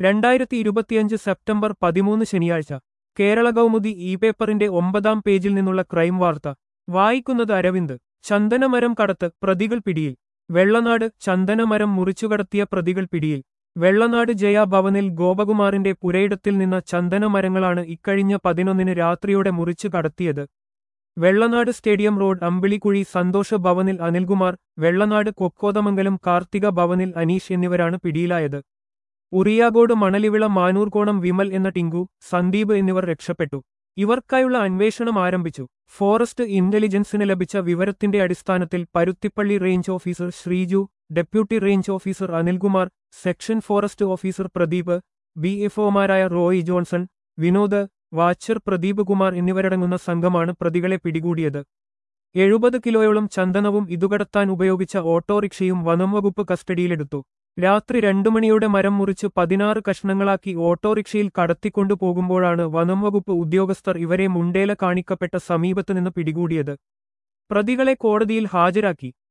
രണ്ടായിരത്തി ഇരുപത്തിയഞ്ച് സെപ്റ്റംബർ പതിമൂന്ന് ശനിയാഴ്ച കേരള കൗമുദി ഇ പേപ്പറിന്റെ ഒമ്പതാം പേജിൽ നിന്നുള്ള ക്രൈം വാർത്ത വായിക്കുന്നത് അരവിന്ദ് ചന്ദനമരം കടത്ത് പ്രതികൾ പിടിയിൽ വെള്ളനാട് ചന്ദനമരം മുറിച്ചുകടത്തിയ പ്രതികൾ പിടിയിൽ വെള്ളനാട് ജയ ഭവനിൽ ഗോപകുമാറിന്റെ പുരയിടത്തിൽ നിന്ന ചന്ദനമരങ്ങളാണ് ഇക്കഴിഞ്ഞ പതിനൊന്നിന് രാത്രിയോടെ മുറിച്ചു കടത്തിയത് വെള്ളനാട് സ്റ്റേഡിയം റോഡ് അമ്പിളിക്കുഴി സന്തോഷ ഭവനിൽ അനിൽകുമാർ വെള്ളനാട് കൊക്കോതമംഗലം കാർത്തിക ഭവനിൽ അനീഷ് എന്നിവരാണ് പിടിയിലായത് ഉറിയാഗോഡ് മണലിവിള മാനൂർകോണം വിമൽ എന്ന ടിങ്കു സന്ദീപ് എന്നിവർ രക്ഷപ്പെട്ടു ഇവർക്കായുള്ള അന്വേഷണം ആരംഭിച്ചു ഫോറസ്റ്റ് ഇന്റലിജൻസിന് ലഭിച്ച വിവരത്തിന്റെ അടിസ്ഥാനത്തിൽ Paruthippally range officer Sreeju deputy range officer Anilkumar section forest officer Pradeep B എഫ്ഒമാരായ Roy Johnson Vinod watcher Pradeep Kumar എന്നിവരടങ്ങുന്ന സംഘമാണ് പ്രതികളെ പിടികൂടിയത് എഴുപത് കിലോയോളം ചന്ദനവും ഇതുകടത്താൻ ഉപയോഗിച്ച ഓട്ടോറിക്ഷയും വനംവകുപ്പ് കസ്റ്റഡിയിലെടുത്തു രാത്രി രണ്ടു മണിയോടെ മരം മുറിച്ച് പതിനാറ് കഷ്ണങ്ങളാക്കി ഓട്ടോറിക്ഷയിൽ കടത്തിക്കൊണ്ടു പോകുമ്പോഴാണ് വനംവകുപ്പ് ഉദ്യോഗസ്ഥർ ഇവരെ മുണ്ടേല കാണിക്കപ്പെട്ട സമീപത്തുനിന്ന് പിടികൂടിയത് പ്രതികളെ കോടതിയിൽ ഹാജരാക്കി